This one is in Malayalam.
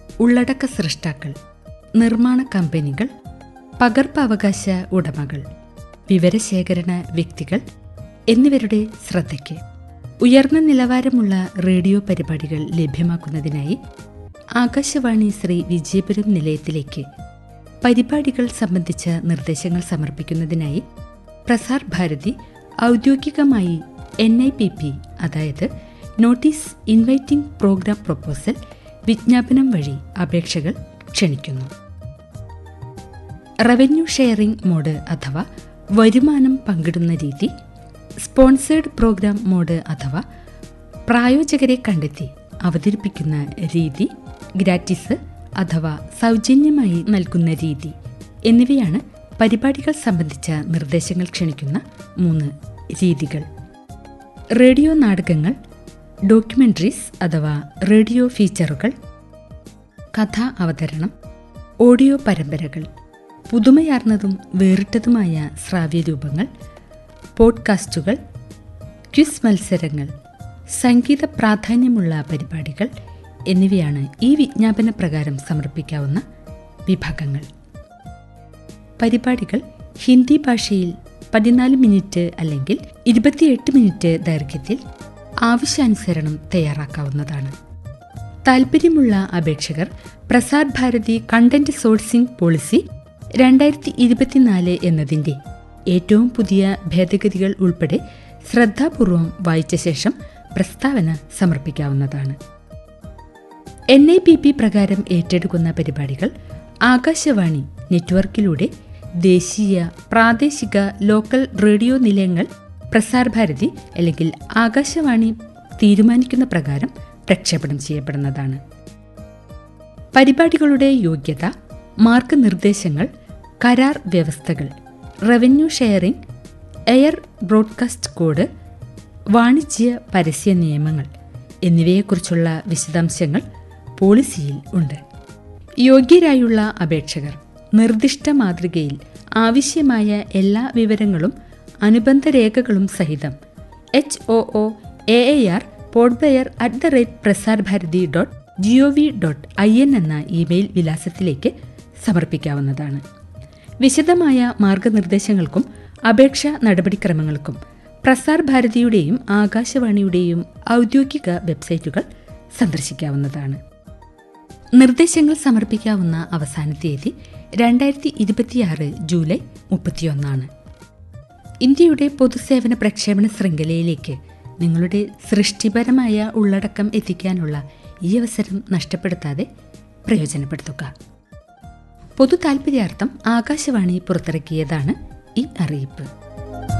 ഉള്ളടക്ക സൃഷ്ടാക്കൾ നിർമ്മാണ കമ്പനികൾ പകർപ്പവകാശ ഉടമകൾ വിവരശേഖരണ വ്യക്തികൾ എന്നിവരുടെ ശ്രദ്ധയ്ക്ക് ഉയർന്ന നിലവാരമുള്ള റേഡിയോ പരിപാടികൾ ലഭ്യമാക്കുന്നതിനായി ആകാശവാണി ശ്രീ വിജയപുരം നിലയത്തിലേക്ക് പരിപാടികൾ സംബന്ധിച്ച നിർദ്ദേശങ്ങൾ സമർപ്പിക്കുന്നതിനായി പ്രസാർ ഭാരതി ഔദ്യോഗികമായി എൻ ഐ പി പി അതായത് നോട്ടീസ് ഇൻവൈറ്റിംഗ് പ്രോഗ്രാം പ്രൊപ്പോസൽ വിജ്ഞാപനം വഴി അപേക്ഷകൾ ക്ഷണിക്കുന്നു റവന്യൂ ഷെയറിംഗ് മോഡ് അഥവാ വരുമാനം പങ്കിടുന്ന രീതി സ്പോൺസേഡ് പ്രോഗ്രാം മോഡ് അഥവാ പ്രായോജകരെ കണ്ടെത്തി അവതരിപ്പിക്കുന്ന രീതി ഗ്രാറ്റിസ് അഥവാ സൗജന്യമായി നൽകുന്ന രീതി എന്നിവയാണ് പരിപാടികൾ സംബന്ധിച്ച നിർദ്ദേശങ്ങൾ ക്ഷണിക്കുന്ന മൂന്ന് രീതികൾ റേഡിയോ നാടകങ്ങൾ ഡോക്യുമെന്ററീസ് അഥവാ റേഡിയോ ഫീച്ചറുകൾ കഥാ അവതരണം ഓഡിയോ പരമ്പരകൾ പുതുമയാർന്നതും വേറിട്ടതുമായ ശ്രാവ്യരൂപങ്ങൾ പോഡ്കാസ്റ്റുകൾ ക്വിസ് മത്സരങ്ങൾ സംഗീത പ്രാധാന്യമുള്ള പരിപാടികൾ എന്നിവയാണ് ഈ വിജ്ഞാപന പ്രകാരം സമർപ്പിക്കാവുന്ന വിഭാഗങ്ങൾ പരിപാടികൾ ഹിന്ദി ഭാഷയിൽ പതിനാല് മിനിറ്റ് അല്ലെങ്കിൽ ഇരുപത്തിയെട്ട് മിനിറ്റ് ദൈർഘ്യത്തിൽ ആവശ്യാനുസരണം തയ്യാറാക്കാവുന്നതാണ് താൽപ്പര്യമുള്ള അപേക്ഷകർ Prasar Bharati content sourcing policy രണ്ടായിരത്തി ഇരുപത്തിനാല് എന്നതിൻ്റെ ഏറ്റവും പുതിയ ഭേദഗതികൾ ഉൾപ്പെടെ ശ്രദ്ധാപൂർവം വായിച്ച ശേഷം പ്രസ്താവന സമർപ്പിക്കാവുന്നതാണ് എൻ ഐ പി പി പ്രകാരം ഏറ്റെടുക്കുന്ന പരിപാടികൾ ആകാശവാണി നെറ്റ്വർക്കിലൂടെ ദേശീയ പ്രാദേശിക ലോക്കൽ റേഡിയോ നിലയങ്ങൾ പ്രസാർ ഭാരതി അല്ലെങ്കിൽ ആകാശവാണി തീരുമാനിക്കുന്ന പ്രകാരം പ്രക്ഷേപണം ചെയ്യപ്പെടുന്നതാണ് പരിപാടികളുടെ യോഗ്യത മാർഗനിർദ്ദേശങ്ങൾ കരാർ വ്യവസ്ഥകൾ revenue sharing air broadcast code വാണിജ്യ പരസ്യ നിയമങ്ങൾ എന്നിവയെക്കുറിച്ചുള്ള വിശദാംശങ്ങൾ പോളിസിയിൽ ഉണ്ട് യോഗ്യരായുള്ള അപേക്ഷകർ നിർദ്ദിഷ്ട മാതൃകയിൽ ആവശ്യമായ എല്ലാ വിവരങ്ങളും അനുബന്ധ രേഖകളും സഹിതം H O O A A R podbear at the rate Prasar Bharati dot G O V dot I N എന്ന ഇമെയിൽ വിലാസത്തിലേക്ക് സമർപ്പിക്കാവുന്നതാണ് വിശദമായ മാർഗനിർദ്ദേശങ്ങൾക്കും അപേക്ഷാ നടപടിക്രമങ്ങൾക്കും പ്രസാർ ഭാരതിയുടെയും ആകാശവാണിയുടെയും ഔദ്യോഗിക വെബ്സൈറ്റുകൾ സന്ദർശിക്കാവുന്നതാണ് നിർദ്ദേശങ്ങൾ സമർപ്പിക്കാവുന്ന അവസാന തീയതി രണ്ടായിരത്തി ഇരുപത്തിയാറ് ജൂലൈ മുപ്പത്തിയൊന്നാണ് ഇന്ത്യയുടെ പൊതുസേവന പ്രക്ഷേപണ ശൃംഖലയിലേക്ക് നിങ്ങളുടെ സൃഷ്ടിപരമായ ഉള്ളടക്കം എത്തിക്കാനുള്ള ഈ അവസരം നഷ്ടപ്പെടുത്താതെ പ്രയോജനപ്പെടുത്തുക പൊതു താൽപര്യാർത്ഥം ആകാശവാണി പുറത്തിറക്കിയതാണ് ഈ അറിയിപ്പ്